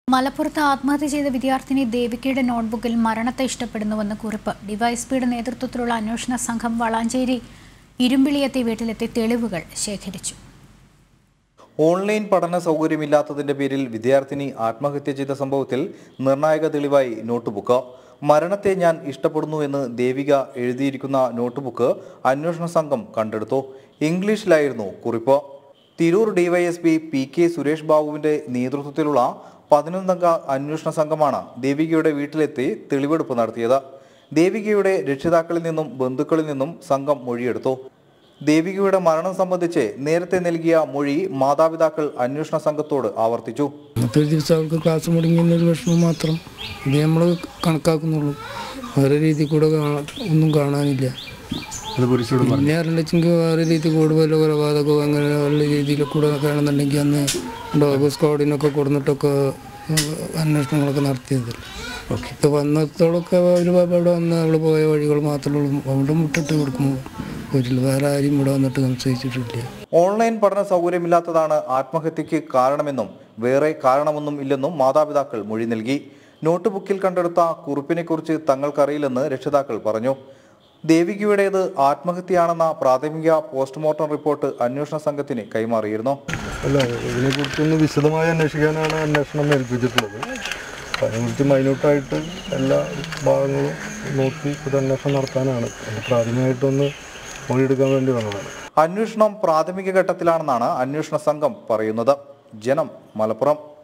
മലപ്പുറത്ത് ആത്മഹത്യ ചെയ്ത വിദ്യാർത്ഥിനി ദേവികയുടെ നോട്ട്ബുക്കിൽ മരണത്തെ ഇഷ്ടപ്പെടുന്നുവെന്ന് കുറിപ്പ് ഡിവൈഎസ്പിയുടെ നേതൃത്വത്തിലുള്ള അന്വേഷണ സംഘം വളാഞ്ചേരി ഇരുമ്പിളിയെത്തി വീട്ടിലെത്തി തെളിവുകൾ ശേഖരിച്ചു ഓൺലൈൻ പഠന സൗകര്യമില്ലാത്തതിന്റെ പേരിൽ വിദ്യാർത്ഥിനി ആത്മഹത്യ ചെയ്ത സംഭവത്തിൽ നിർണായക തെളിവായി നോട്ട്ബുക്ക് മരണത്തെ ഞാൻ ഇഷ്ടപ്പെടുന്നു എന്ന് ദേവിക എഴുതിയിരിക്കുന്ന നോട്ട്ബുക്ക് അന്വേഷണ സംഘം കണ്ടെടുത്തു ഇംഗ്ലീഷിലായിരുന്നു കുറിപ്പ് Tirur DYSP P K Suresh ബാബുവിന്റെ നേതൃത്വത്തിലുള്ള പതിനൊന്നംഗ അന്വേഷണ സംഘമാണ് ദേവികയുടെ വീട്ടിലെത്തി തെളിവെടുപ്പ് നടത്തിയത് ദേവികയുടെ രക്ഷിതാക്കളിൽ നിന്നും ബന്ധുക്കളിൽ നിന്നും സംഘം മൊഴിയെടുത്തു ദേവികയുടെ മരണം സംബന്ധിച്ച് നേരത്തെ നൽകിയ മൊഴി മാതാപിതാക്കൾ അന്വേഷണ സംഘത്തോട് ആവർത്തിച്ചു അന്നത്തെ ഒരു ദിവസം അവൾക്ക് ക്ലാസ് മുടങ്ങിയെന്നൊരു വിഷമം മാത്രം ഇത് നമ്മൾ കണക്കാക്കുന്നുള്ളൂ വേറെ രീതി കൂടെ കാണാ- ഒന്നും കാണാനില്ല പിന്നെ അറിയില്ലെങ്കിൽ വേറെ രീതി കൂടെ വല്ല കൊലപാതകമോ അങ്ങനെ വല്ല രീതിയിൽ കൂടെ കാണുന്നുണ്ടെങ്കിൽ അന്ന് ഡോഗ് സ്ക്വാഡിനൊക്കെ കൊടുന്നിട്ടൊക്കെ ഏഹ്, അന്വേഷണങ്ങളൊക്കെ നടത്തിയതല്ലേ ഇത് വന്നത്തോളൊക്കെ ഒരു ഇവിടെ വന്ന് അവള് പോയ വഴികൾ മാത്രമേ ഉള്ളൂ അവിടെ മുട്ടിട്ട് കൊടുക്കുമ്പോൾ വരില്ല വേറെ ആരും ഇവിടെ വന്നിട്ട് സംശയിച്ചിട്ടില്ല ഓൺലൈൻ പഠന സൗകര്യമില്ലാത്തതാണ് ആത്മഹത്യക്ക് കാരണമെന്നും വേറെ കാരണമൊന്നും ഇല്ലെന്നും മാതാപിതാക്കൾ മൊഴി നൽകി നോട്ട് ബുക്കിൽ കണ്ടെടുത്ത കുറിപ്പിനെക്കുറിച്ച് തങ്ങൾക്കറിയില്ലെന്ന് രക്ഷിതാക്കൾ പറഞ്ഞു ദേവികയുടേത് ആത്മഹത്യയാണെന്ന പ്രാഥമിക പോസ്റ്റ്മോർട്ടം റിപ്പോർട്ട് അന്വേഷണ സംഘത്തിന് കൈമാറിയിരുന്നു അല്ല ഇതിനെക്കുറിച്ചൊന്ന് വിശദമായി അന്വേഷിക്കാനാണ് അന്വേഷണം ഏൽപ്പിച്ചിട്ടുള്ളത് അപ്പം അതിനെക്കുറിച്ച് മൈന്യൂട്ടായിട്ട് എല്ലാ ഭാഗങ്ങളും നോക്കി ഒരു അന്വേഷണം നടത്താനാണ് അത് പ്രാഥമികമായിട്ടൊന്ന് മൊഴിയെടുക്കാൻ വേണ്ടി വന്നതാണ് അന്വേഷണം പ്രാഥമിക ഘട്ടത്തിലാണെന്നാണ് അന്വേഷണ സംഘം പറയുന്നത് ജനം മലപ്പുറം